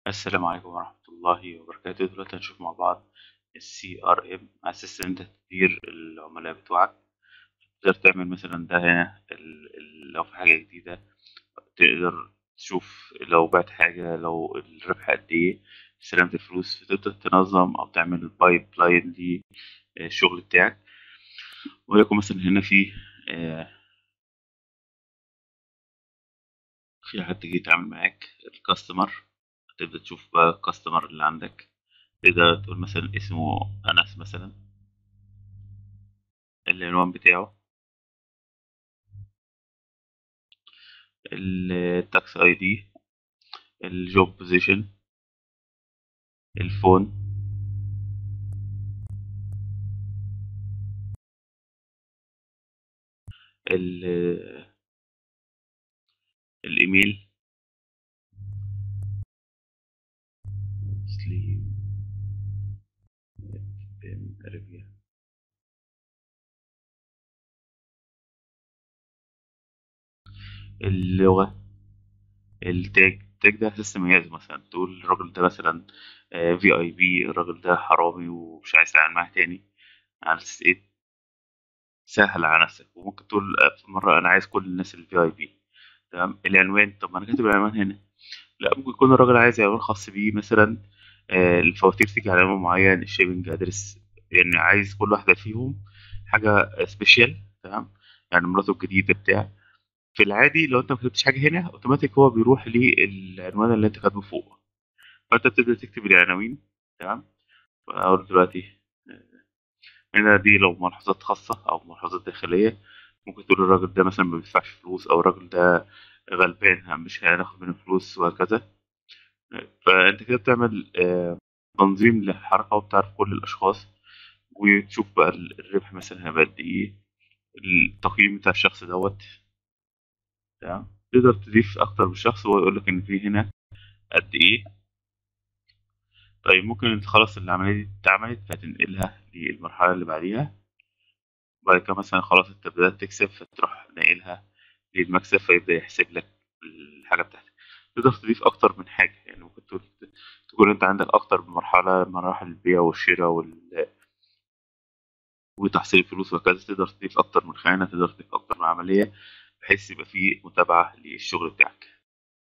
السلام عليكم ورحمة الله وبركاته دلوقتي هنشوف مع بعض ال CRM على أساس إن أنت تدير العملاء بتوعك تقدر تعمل مثلا ده هنا ال- ال- لو في حاجة جديدة تقدر تشوف لو بعت حاجة لو الربح قد إيه استلمت الفلوس فتقدر تنظم أو تعمل بايب لاين للشغل بتاعك وليكن مثلا هنا في آه، في حد جه يتعامل معاك الكاستمر تبدأ تشوف بقى الكاستمر اللي عندك تقدر تقول مثلا اسمه أنس مثلا العنوان بتاعه التاكس اي دي الجوب بوزيشن الفون ال- الايميل سليم بيم ريفيا اللغة التاج التاج ده اساس تميز مثلا تقول الراجل ده مثلا في اي بي الراجل ده حرامي ومش عايز تتعامل معاه تاني على اساس ايه سهل على نفسك وممكن تقول آه، في مرة انا عايز كل الناس الفي اي بي تمام العنوان طب ما انا كاتب العنوان هنا لا ممكن يكون الراجل عايز عنوان خاص بيه مثلا آه، الفواتير تيجي على عنوان معين الشيبنج ادرس يعني عايز كل واحدة فيهم حاجة سبيشال تمام يعني مراته الجديدة بتاع في العادي لو انت ما كتبتش حاجة هنا اوتوماتيك هو بيروح للعنوان اللي انت كاتبه فوق فانت بتبدأ تكتب العناوين تمام فأقول دلوقتي آه، هنا دي لو ملحوظات خاصة أو ملحوظات داخلية ممكن تقول الراجل ده مثلا ما بيدفعش فلوس أو الراجل ده غلبان مش هناخد منه فلوس وهكذا فأنت كده بتعمل آه، تنظيم للحركة وبتعرف كل الأشخاص وتشوف بقى الربح مثلا هيبقى قد إيه التقييم بتاع الشخص دوت تمام تقدر تضيف أكتر من شخص وهو يقول لك إن في هنا قد إيه طيب ممكن انت خلاص العملية دي اتعملت فتنقلها للمرحلة اللي بعديها وبعد كده مثلا خلاص انت بدأت تكسب فتروح ناقلها للمكسب فيبدأ يحسب لك الحاجة بتاعتك تقدر تضيف أكتر من حاجة يعني ممكن تقول تكون انت عندك أكتر من مرحلة مراحل البيع والشراء وال... وتحصيل الفلوس وهكذا تقدر تضيف أكتر من خانة تقدر تضيف أكتر من عملية بحيث يبقى فيه متابعة للشغل بتاعك